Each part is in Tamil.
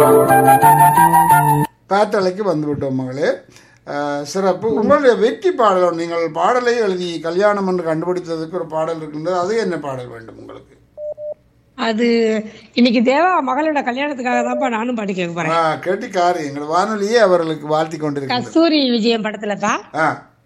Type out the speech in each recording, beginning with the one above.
காற்றலைக்கு வந்துவிட்டோம் மகளே அஹ், சிறப்பு உங்களுடைய வெற்றி பாடல் நீங்கள் பாடலை எழுதி கல்யாணம் என்று கண்டுபிடித்ததுக்கு ஒரு பாடல் இருக்கின்றது அது என்ன பாடல் வேண்டும் உங்களுக்கு அது இன்னைக்கு தேவா மகளோட கல்யாணத்துக்காக தான்ப்பா நானும் பாட்டு கேட்க போறேன் ஆ, கெட்டிக்காரி எங்கள் வானொலியே அவர்களுக்கு வாழ்த்தி கொண்டிருக்கின்றது கஸ்தூரி விஜயம் படத்துலப்பா ஆ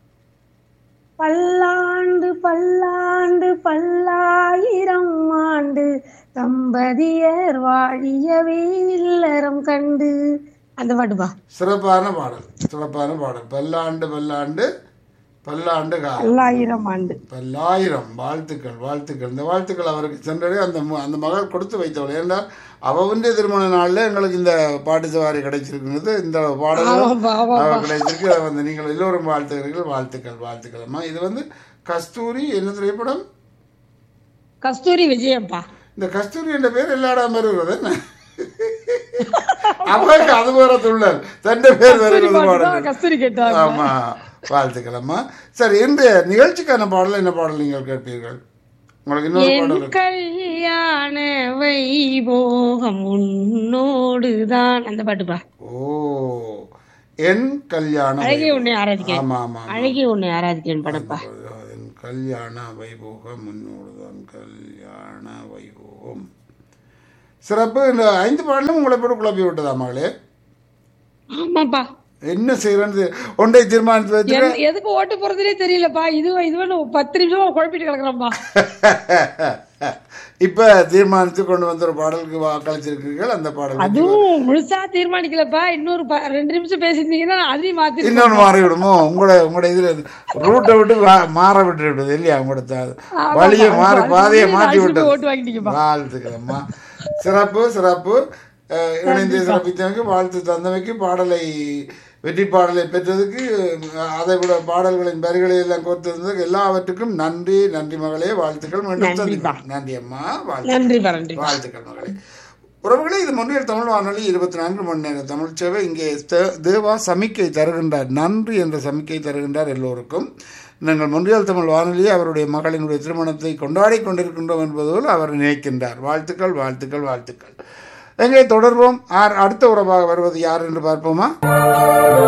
பல்லாண்டு பல்லாண்டு பல்லாயிரம் ஆண்டு தம்பதியர் வாழியவே இல்லறம் கண்டு அந்த பாட்டுப்பா சிறப்பான பாடல் சிறப்பான பாடல் பல்லாண்டு பல்லாண்டு பல்லாண்டு காலம் பல்லாயிரம் ஆண்டு பல்லாயிரம் வாழ்த்துக்கள் வாழ்த்துக்கள் இந்த வாழ்த்துக்கள் அவருக்கு சென்றடைய அந்த மு- அந்த மகள் கொடுத்து வைத்தவள் ஏன்றால் அவவுடைய திருமண நாளில் எங்களுக்கு இந்த பாட்டு சவாரி கிடைச்சிருக்கிறது இந்த பாடல்கள் ஆமாப்பா, ஆமாப்பா. அவ கிடைச்சிருக்கு அதை வந்து நீங்கள் எல்லோரும் வாழ்த்துகிறீர்கள் வாழ்த்துக்கள் வாழ்த்துக்கள் அம்மா இது வந்து கஸ்தூரி என்ன திரைப்படம் கஸ்தூரி விஜயம்ப்பா இந்த கஸ்தூரி என்ற பேர் எல்லா இடம் வருகிறது என்ன அவருக்கு அது வேற துள்ளல் தன்னை பேர் வருகிறது பாடல் கஸ்தூரி கேட்டாங்க ஆமா வாழ்த்துக்கள் அம்மா சரி இன்றைய நிகழ்ச்சிக்கான பாடல் என்ன பாடல் நீங்கள் கேட்பீர்கள் உங்களுக்கு இன்னொரு பாடல் என் இருக்கு. கல்யாண வைபோகம் உன்னோடுதான் அந்த பாட்டுப்பா ஓ என் கல்யாணம் அழகே உன்னை ஆராதிக்க ஆமா ஆமா ஆமா. அழகே உன்னை ஆராதிக்கிறேன் படப்பா என் கல்யாண வைபோகம் முன்னோடுதான் கல்யாண வைபோகம் சிறப்பு இந்த ஐந்து பாடலும் உங்களை போட்டு குழப்பி விட்டதா மகளே ஆமாப்பா என்ன செய்யறேன்னு ஒன்றை தீர்மானித்து வச்சு என்- எதுக்கு ஓட்டு போறதுனே தெரியலப்பா இது இதுவே பத்து நிமிஷமா குழப்பிட்டு கிடக்குறோம்ப்பா இப்ப தீர்மானித்து கொண்டு வந்த ஒரு பாடலுக்கு வாக்களிச்சிருக்கிறீர்கள் அந்த பாடல் அதுவும் முழுசா தீர்மானிக்கலப்பா இன்னொரு ப- ரெண்டு நிமிஷம் பேசியிருந்தீங்கன்னா அதையும் மாத்தி இன்னொன்று மாறி விடுமோ உங்களோட உங்களோட இதுல ரூட்டை விட்டு வா- மாற விட்டு விடுது இல்லையா உங்களோட த- வழியை மாறி பாதையை மாற்றி விட்டது ஓட்டு வாங்கிட்டீங்கப்பா வாழ்த்துக்கிறம்மா சிறப்பு சிறப்பு அஹ், இணைந்து சிறப்பித்தமைக்கு வாழ்த்து தந்தமைக்கு பாடலை வெற்றி பாடலை பெற்றதுக்கு அஹ், அதை விட பாடல்களின் வரிகளை எல்லாம் கோர்த்திருந்ததுக்கு எல்லாவற்றுக்கும் நன்றி நன்றி மகளே வாழ்த்துக்கள் மீண்டும் சந்திப்போம் நன்றி அம்மா வாழ்த்து நன்றி நன்றி வாழ்த்துக்கள் மகளே உறவுகளே இது முன்னில் தமிழ் வானொலி இருபத்தி நான்கு மணி நேர தமிழ் சேவை இங்கே தே- தேவா சமிக்கை தருகின்றார் நன்றி என்ற சமிக்கை தருகின்றார் எல்லோருக்கும் நாங்கள் முன்றியல் தமிழ் வானொலியை அவருடைய மகளினுடைய திருமணத்தை கொண்டாடி கொண்டிருக்கின்றோம் என்பதோடு அவர் நினைக்கின்றார் வாழ்த்துக்கள் வாழ்த்துக்கள் வாழ்த்துக்கள் எங்கே தொடர்வோம் ஆர் அடுத்த உறவாக வருவது யார் என்று பார்ப்போமா